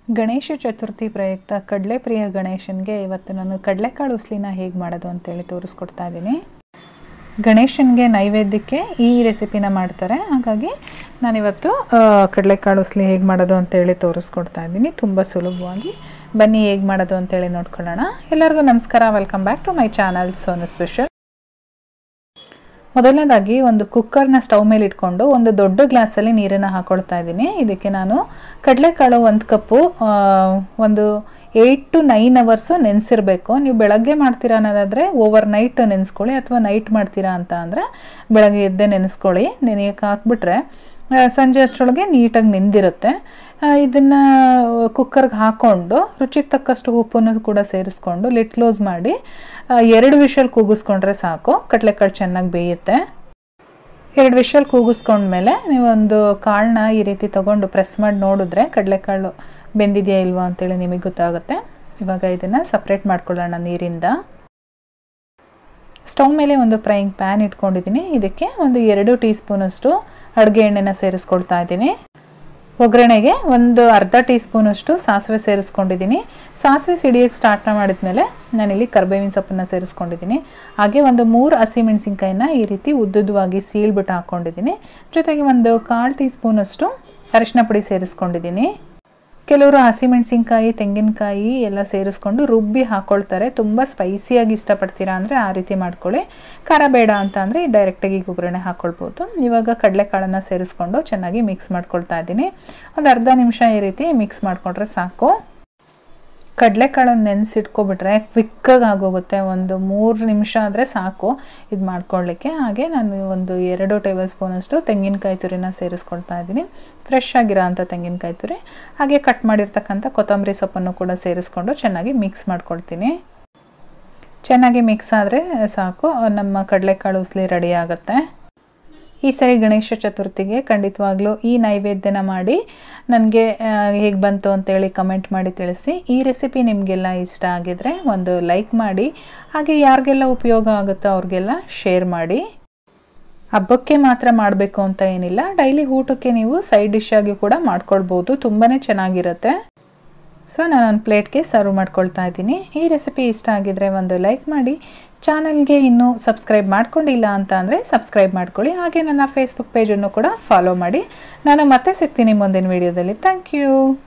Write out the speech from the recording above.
ಗಣೇಶ ಚತುರ್ಥಿ ಪ್ರಯುಕ್ತ ಕಡಲೆ ಪ್ರಿಯ ಗಣೇಶನಿಗೆ ಇವತ್ತು ನಾನು ಕಡಲೆಕಾಳು ಉಸ್ಲಿನ ಹೇಗೆ ಮಾಡೋದು ಅಂತೇಳಿ ತೋರಿಸ್ಕೊಡ್ತಾ ಇದ್ದೀನಿ ಗಣೇಶನಿಗೆ ನೈವೇದ್ಯಕ್ಕೆ ಈ ರೆಸಿಪಿನ ಮಾಡ್ತಾರೆ ಹಾಗಾಗಿ ನಾನಿವತ್ತು ಆ, ಕಡಲೆಕಾಳು ಉಸ್ಲಿ ಹೇಗೆ ಮಾಡೋದು ಅಂತೇಳಿ ತೋರಿಸ್ಕೊಡ್ತಾ ಇದ್ದೀನಿ ತುಂಬ ಸುಲಭವಾಗಿ ಬನ್ನಿ ಹೇಗೆ ಮಾಡೋದು ಅಂತೇಳಿ ನೋಡ್ಕೊಳ್ಳೋಣ ಎಲ್ಲರಿಗೂ ನಮಸ್ಕಾರ welcome back to my channel Sonu special ಮೊದಲನೇದಾಗಿ ಒಂದು ಕುಕ್ಕರ್ನ ಸ್ಟವ್ ಮೇಲೆ ಇಟ್ಕೊಂಡು ಒಂದು ದೊಡ್ಡ ಗ್ಲಾಸಲ್ಲಿ ನೀರನ್ನು ಹಾಕೊಳ್ತಾ ಇದ್ದೀನಿ ಇದಕ್ಕೆ ನಾನು ಕಡಲೆಕಾಳು ಒಂದು ಕಪ್ಪು ಆ, ಒಂದು ಏಯ್ಟ್ ಟು ನೈನ್ ಅವರ್ಸು ನೆನೆಸಿರ್ಬೇಕು ನೀವು ಬೆಳಗ್ಗೆ ಮಾಡ್ತೀರಾ ಅನ್ನೋದಾದರೆ ಓವರ್ ನೈಟ್ ನೆನೆಸ್ಕೊಳ್ಳಿ ಅಥವಾ ನೈಟ್ ಮಾಡ್ತೀರಾ ಅಂತ ಅಂದರೆ ಬೆಳಗ್ಗೆ ಎದ್ದೆ ನೆನೆಸ್ಕೊಳ್ಳಿ ನೆನೆಯಕ್ಕೆ ಹಾಕ್ಬಿಟ್ರೆ ಆ, ಸಂಜೆ ಅಷ್ಟರೊಳಗೆ ನೀಟಾಗಿ ನೆಂದಿರುತ್ತೆ ಇದನ್ನು ಕುಕ್ಕರ್ಗೆ ಹಾಕ್ಕೊಂಡು ರುಚಿಗೆ ತಕ್ಕಷ್ಟು ಉಪ್ಪನ್ನು ಕೂಡ ಸೇರಿಸ್ಕೊಂಡು ಲಿಟ್ ಕ್ಲೋಸ್ ಮಾಡಿ ಆ, ಎರಡು ವಿಷಲ್ ಕೂಗಿಸ್ಕೊಂಡ್ರೆ ಸಾಕು ಕಡಲೆಕಾಳು ಚೆನ್ನಾಗಿ ಬೇಯುತ್ತೆ ಎರಡು ವಿಷಲ್ ಕೂಗಿಸ್ಕೊಂಡ್ಮೇಲೆ ನೀವೊಂದು ಕಾಳನ್ನ ಈ ರೀತಿ ತೊಗೊಂಡು ಪ್ರೆಸ್ ಮಾಡಿ ನೋಡಿದ್ರೆ ಕಡಲೆಕಾಳು ಬೆಂದಿದೆಯಾ ಇಲ್ವಾ ಅಂತೇಳಿ ನಿಮಗೆ ಗೊತ್ತಾಗುತ್ತೆ ಇವಾಗ ಇದನ್ನು ಸಪ್ರೇಟ್ ಮಾಡ್ಕೊಳ್ಳೋಣ ನೀರಿಂದ ಸ್ಟವ್ ಮೇಲೆ ಒಂದು ಫ್ರೈಯಿಂಗ್ ಪ್ಯಾನ್ ಇಟ್ಕೊಂಡಿದ್ದೀನಿ ಇದಕ್ಕೆ ಒಂದು ಎರಡು ಟೀ ಸ್ಪೂನಷ್ಟು ಅಡುಗೆ ಎಣ್ಣೆನ ಸೇರಿಸ್ಕೊಳ್ತಾ ಇದ್ದೀನಿ ಒಗ್ಗರಣೆಗೆ ಒಂದು ಅರ್ಧ ಟೀ ಸ್ಪೂನಷ್ಟು ಸಾಸಿವೆ ಸೇರಿಸ್ಕೊಂಡಿದ್ದೀನಿ ಸಾಸಿವೆ ಸಿಡಿಯೋಕ್ಕೆ ಸ್ಟಾರ್ಟ್ ಮಾಡಿದ್ಮೇಲೆ ನಾನಿಲ್ಲಿ ಕರ್ಬೇವಿನ ಸೊಪ್ಪನ್ನು ಸೇರಿಸ್ಕೊಂಡಿದ್ದೀನಿ ಹಾಗೆ ಒಂದು ಮೂರು ಹಸಿಮೆಣಸಿನ್ಕಾಯಿನ ಈ ರೀತಿ ಉದ್ದುದ್ದವಾಗಿ ಸೀಳ್ಬಿಟ್ಟು ಹಾಕ್ಕೊಂಡಿದ್ದೀನಿ ಜೊತೆಗೆ ಒಂದು ಕಾಲು ಟೀ ಸ್ಪೂನಷ್ಟು ಅರಿಶಿನ ಪುಡಿ ಸೇರಿಸ್ಕೊಂಡಿದ್ದೀನಿ ಕೆಲವರು ಹಸಿಮೆಣಸಿನ್ಕಾಯಿ ತೆಂಗಿನಕಾಯಿ ಎಲ್ಲ ಸೇರಿಸ್ಕೊಂಡು ರುಬ್ಬಿ ಹಾಕ್ಕೊಳ್ತಾರೆ ತುಂಬ ಸ್ಪೈಸಿಯಾಗಿ ಇಷ್ಟಪಡ್ತೀರಾ ಅಂದರೆ ಆ ರೀತಿ ಮಾಡ್ಕೊಳ್ಳಿ ಖಾರ ಬೇಡ ಅಂತ ಅಂದರೆ ಡೈರೆಕ್ಟಾಗಿ ಒಗ್ಗರಣೆ ಹಾಕ್ಕೊಳ್ಬೋದು ಇವಾಗ ಕಡಲೆಕಾಳನ್ನು ಸೇರಿಸ್ಕೊಂಡು ಚೆನ್ನಾಗಿ ಮಿಕ್ಸ್ ಮಾಡ್ಕೊಳ್ತಾ ಇದ್ದೀನಿ ಒಂದು ಅರ್ಧ ನಿಮಿಷ ಈ ರೀತಿ ಮಿಕ್ಸ್ ಮಾಡಿಕೊಂಡ್ರೆ ಸಾಕು ಕಡಲೆಕಾಳನ್ನು ನೆನೆಸಿಟ್ಕೊಬಿಟ್ರೆ ಕ್ವಿಕ್ಕಾಗಿ ಆಗೋಗುತ್ತೆ ಒಂದು ಮೂರು ನಿಮಿಷ ಆದರೆ ಸಾಕು ಇದು ಮಾಡ್ಕೊಳ್ಳಿಕ್ಕೆ ಹಾಗೆ ನಾನು ಒಂದು ಎರಡು ಟೇಬಲ್ ಸ್ಪೂನಷ್ಟು ತೆಂಗಿನಕಾಯಿ ತುರಿನ ಸೇರಿಸ್ಕೊಳ್ತಾ ಇದ್ದೀನಿ ಫ್ರೆಶ್ ಆಗಿರೋ ಅಂಥ ತೆಂಗಿನಕಾಯಿ ತುರಿ ಹಾಗೆ ಕಟ್ ಮಾಡಿರ್ತಕ್ಕಂಥ ಕೊತ್ತಂಬರಿ ಸೊಪ್ಪನ್ನು ಕೂಡ ಸೇರಿಸ್ಕೊಂಡು ಚೆನ್ನಾಗಿ ಮಿಕ್ಸ್ ಮಾಡ್ಕೊಳ್ತೀನಿ ಚೆನ್ನಾಗಿ ಮಿಕ್ಸ್ ಆದರೆ ಸಾಕು ನಮ್ಮ ಕಡಲೆಕಾಳು ಉಸ್ಲಿ ರೆಡಿ ಆಗುತ್ತೆ ಈ ಸರಿ ಗಣೇಶ ಚತುರ್ಥಿಗೆ ಖಂಡಿತವಾಗ್ಲೂ ಈ ನೈವೇದ್ಯನ ಮಾಡಿ ನನಗೆ ಹೇಗೆ ಬಂತು ಅಂತೇಳಿ ಕಮೆಂಟ್ ಮಾಡಿ ತಿಳಿಸಿ ಈ ರೆಸಿಪಿ ನಿಮಗೆಲ್ಲ ಇಷ್ಟ ಆಗಿದ್ರೆ ಒಂದು ಲೈಕ್ ಮಾಡಿ ಹಾಗೆ ಯಾರಿಗೆಲ್ಲ ಉಪಯೋಗ ಆಗುತ್ತೋ ಅವ್ರಿಗೆಲ್ಲ ಶೇರ್ ಮಾಡಿ ಹಬ್ಬಕ್ಕೆ ಮಾತ್ರ ಮಾಡಬೇಕು ಅಂತ ಏನಿಲ್ಲ ಡೈಲಿ ಊಟಕ್ಕೆ ನೀವು ಸೈಡ್ ಡಿಶ್ ಆಗಿ ಕೂಡ ಮಾಡ್ಕೊಳ್ಬೋದು ತುಂಬಾ ಚೆನ್ನಾಗಿರುತ್ತೆ ಸೊ ನಾನು ಒಂದು ಪ್ಲೇಟ್ಗೆ ಸರ್ವ್ ಮಾಡ್ಕೊಳ್ತಾ ಇದ್ದೀನಿ ಈ ರೆಸಿಪಿ ಇಷ್ಟ ಆಗಿದ್ರೆ ಒಂದು ಲೈಕ್ ಮಾಡಿ ಚಾನಲ್ಗೆ ಇನ್ನೂ ಸಬ್ಸ್ಕ್ರೈಬ್ ಮಾಡ್ಕೊಂಡಿಲ್ಲ ಅಂತ ಅಂದರೆ ಸಬ್ಸ್ಕ್ರೈಬ್ ಮಾಡ್ಕೊಳ್ಳಿ ಹಾಗೆ ನನ್ನ ಫೇಸ್ಬುಕ್ ಪೇಜನ್ನು ಕೂಡ ಫಾಲೋ ಮಾಡಿ ನಾನು ಮತ್ತೆ ಸಿಗ್ತೀನಿ ಮುಂದಿನ ವೀಡಿಯೋದಲ್ಲಿ ಥ್ಯಾಂಕ್ ಯು